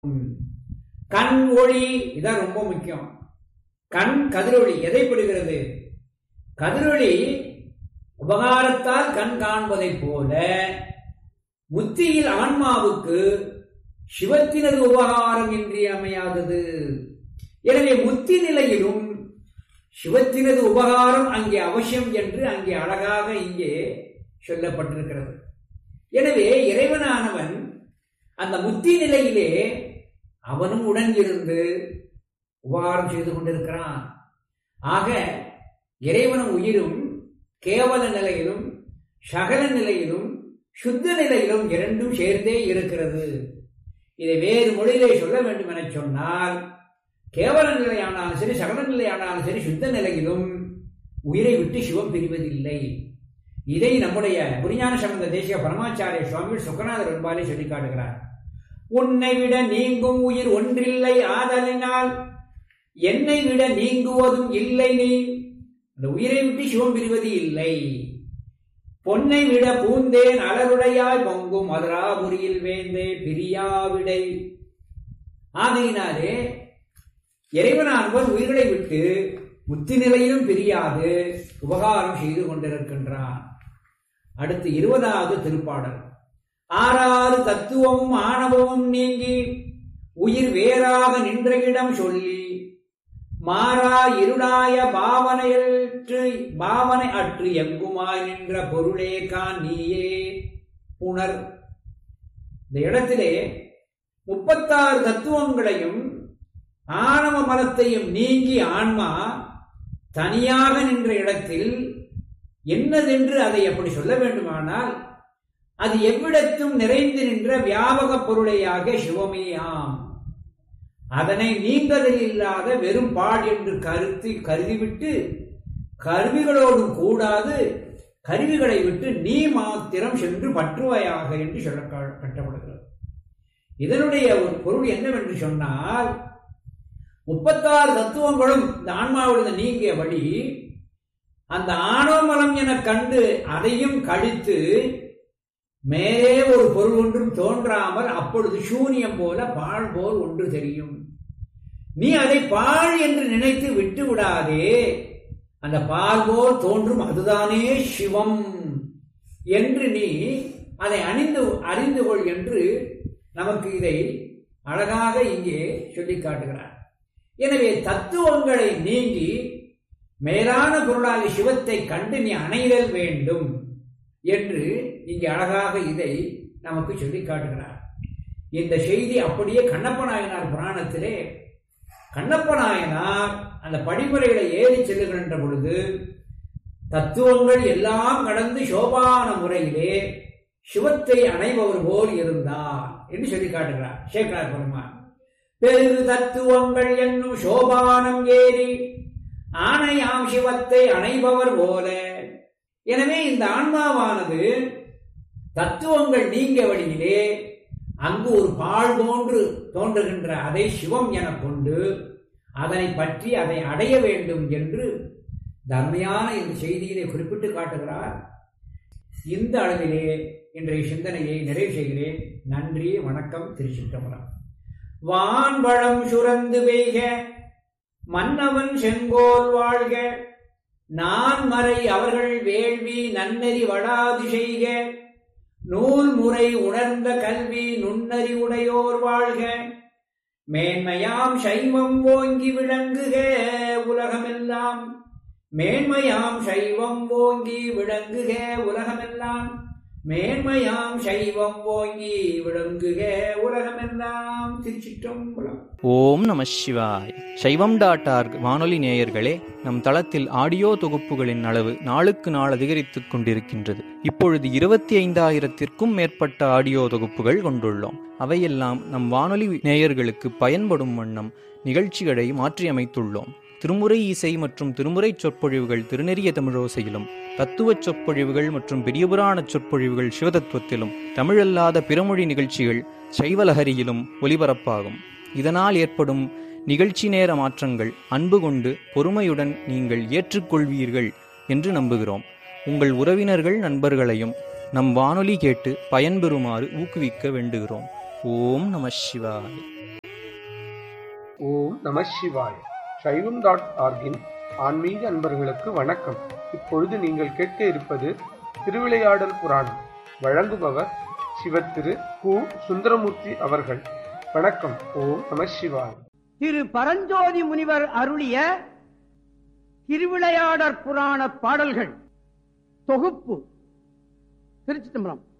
கண் ஒளி இதான் ரொம்ப முக்கியம் கண் கதிரொளி எதை பெறுகிறது கதிரொளி உபகாரத்தால் கண் காண்பதைப் போல முத்தியில் ஆன்மாவுக்கு சிவத்தினது உபகாரம் இன்றியமையாதது எனவே முத்தி நிலையிலும் சிவத்தினது உபகாரம் அங்கே அவசியம் என்று அங்கே அழகாக இங்கே சொல்லப்பட்டிருக்கிறது எனவே இறைவனானவன் அந்த முத்தி நிலையிலே அவனும் உடன் இருந்து உபகாரம் செய்து கொண்டிருக்கிறான் ஆக இறைவனும் உயிரும் கேவல நிலையிலும் சகல நிலையிலும் சுத்த நிலையிலும் இரண்டும் சேர்ந்தே இருக்கிறது இதை வேறு மொழியிலே சொல்ல வேண்டும் என சொன்னால் கேவல நிலையானாலும் சரி சகல நிலையானாலும் சரி சுத்த நிலையிலும் உயிரை விட்டு சிவம் பிரிவதில்லை இதை நம்முடைய புரிஞான சம்பந்த தேசிய பரமாச்சாரிய சுவாமி சுக்கநாதர் என்பாலே சொல்லி காட்டுகிறார் உன்னை விட நீங்கும் உயிர் ஒன்றில்லை ஆதலினால் என்னை விட நீங்குவதும் இல்லை நீ அந்த உயிரை விட்டு சிவம் பிரிவது இல்லை பொன்னை விட பூந்தேன் அலருடையாய் பொங்கும் மதுராபுரியில் வேந்தே பிரியாவிடை ஆகையினாலே இறைவனானவன் உயிர்களை விட்டு முத்தி நிலையிலும் பிரியாது உபகாரம் செய்து கொண்டிருக்கின்றான் அடுத்து இருபதாவது திருப்பாடல் ஆறாறு தத்துவமும் ஆணவமும் நீங்கி உயிர் வேறாக நின்ற இடம் சொல்லி மாறா இருளாய பாவனையற்று பாவனை அற்று எங்குமாய் நின்ற பொருளே கான் நீயே உணர் இந்த இடத்திலே முப்பத்தாறு தத்துவங்களையும் ஆணவ மலத்தையும் நீங்கி ஆன்மா தனியாக நின்ற இடத்தில் என்னதென்று அதை அப்படி சொல்ல வேண்டுமானால் அது எவ்விடத்தும் நிறைந்து நின்ற வியாபக பொருளையாக சிவமேயாம் அதனை நீங்கதில் இல்லாத வெறும் பால் என்று கருத்து கருதிவிட்டு கருவிகளோடும் கூடாது கருவிகளை விட்டு நீ மாத்திரம் சென்று பற்றுவாயாக என்று சொல்ல கட்டப்படுகிறது இதனுடைய ஒரு பொருள் என்னவென்று சொன்னால் முப்பத்தாறு தத்துவங்களும் இந்த ஆன்மாவிலிருந்து நீங்கிய வழி அந்த ஆணவமலம் என கண்டு அதையும் கழித்து மேலே ஒரு பொருள் ஒன்றும் தோன்றாமல் அப்பொழுது சூனியம் போல பால் போல் ஒன்று தெரியும் நீ அதை பால் என்று நினைத்து விட்டு விடாதே அந்த பால் போல் தோன்றும் அதுதானே சிவம் என்று நீ அதை அணிந்து அறிந்து கொள் என்று நமக்கு இதை அழகாக இங்கே சொல்லி காட்டுகிறார் எனவே தத்துவங்களை நீங்கி மேலான பொருளாக சிவத்தை கண்டு நீ அணைதல் வேண்டும் என்று இங்கே அழகாக இதை நமக்கு சொல்லி காட்டுகிறார் இந்த செய்தி அப்படியே கண்ணப்ப நாயனார் புராணத்திலே கண்ணப்ப நாயனார் அந்த படிமுறைகளை ஏறி செல்லுகின்ற பொழுது தத்துவங்கள் எல்லாம் கடந்து சோபான முறையிலே சிவத்தை அணைபவர் போல் இருந்தார் என்று சொல்லி காட்டுகிறார் சேக்கரார் பெருமான் பெரு தத்துவங்கள் என்னும் சோபானம் ஏறி ஆணையாம் சிவத்தை அணைபவர் போல எனவே இந்த ஆன்மாவானது தத்துவங்கள் நீங்க வழியிலே அங்கு ஒரு பால் போன்று தோன்றுகின்ற அதை சிவம் என கொண்டு அதனை பற்றி அதை அடைய வேண்டும் என்று தன்மையான இந்த செய்தியிலே குறிப்பிட்டு காட்டுகிறார் இந்த அளவிலே இன்றைய சிந்தனையை நிறைவு செய்கிறேன் நன்றி வணக்கம் திருச்சிற்றம்பலம் வான்வளம் சுரந்து பெய்க மன்னவன் செங்கோல் வாழ்க நான் மறை அவர்கள் வேள்வி நன்னெறி வடாது செய்க நூல் முறை உணர்ந்த கல்வி நுண்ணறி உடையோர் வாழ்க மேன்மையாம் சைவம் ஓங்கி விளங்குக உலகமெல்லாம் மேன்மையாம் சைவம் ஓங்கி விளங்குக உலகமெல்லாம் மேன்மையாம் சைவம் ஓங்கி விளங்குக உலகமெல்லாம் திருச்சிற்றம்பலம் ஓம் நம சிவாய் சைவம் டாட் ஆர்க் வானொலி நேயர்களே நம் தளத்தில் ஆடியோ தொகுப்புகளின் அளவு நாளுக்கு நாள் அதிகரித்துக் கொண்டிருக்கின்றது இப்பொழுது இருபத்தி ஐந்தாயிரத்திற்கும் மேற்பட்ட ஆடியோ தொகுப்புகள் கொண்டுள்ளோம் அவையெல்லாம் நம் வானொலி நேயர்களுக்கு பயன்படும் வண்ணம் நிகழ்ச்சிகளை மாற்றியமைத்துள்ளோம் திருமுறை இசை மற்றும் திருமுறை சொற்பொழிவுகள் திருநெறிய தமிழோசையிலும் தத்துவச் சொற்பொழிவுகள் மற்றும் பெரியபுராண சொற்பொழிவுகள் சிவதத்துவத்திலும் தமிழல்லாத பிறமொழி நிகழ்ச்சிகள் சைவலஹரியிலும் ஒலிபரப்பாகும் இதனால் ஏற்படும் நிகழ்ச்சி நேர மாற்றங்கள் அன்பு கொண்டு பொறுமையுடன் நீங்கள் ஏற்றுக்கொள்வீர்கள் என்று நம்புகிறோம் உங்கள் உறவினர்கள் நண்பர்களையும் நம் வானொலி கேட்டு பயன்பெறுமாறு ஊக்குவிக்க வேண்டுகிறோம் ஓம் நம சிவாய் ஓம் நம சிவாய சைவம் டாட் ஆர்கின் ஆன்மீக அன்பர்களுக்கு வணக்கம் இப்பொழுது நீங்கள் கேட்க இருப்பது திருவிளையாடல் புராணம் வழங்குபவர் சிவத்திரு கு சுந்தரமூர்த்தி அவர்கள் வணக்கம் ஓம் நம சிவாய திரு பரஞ்சோதி முனிவர் அருளிய திருவிளையாடற் புராண பாடல்கள் தொகுப்பு திருச்சி தம்பரம்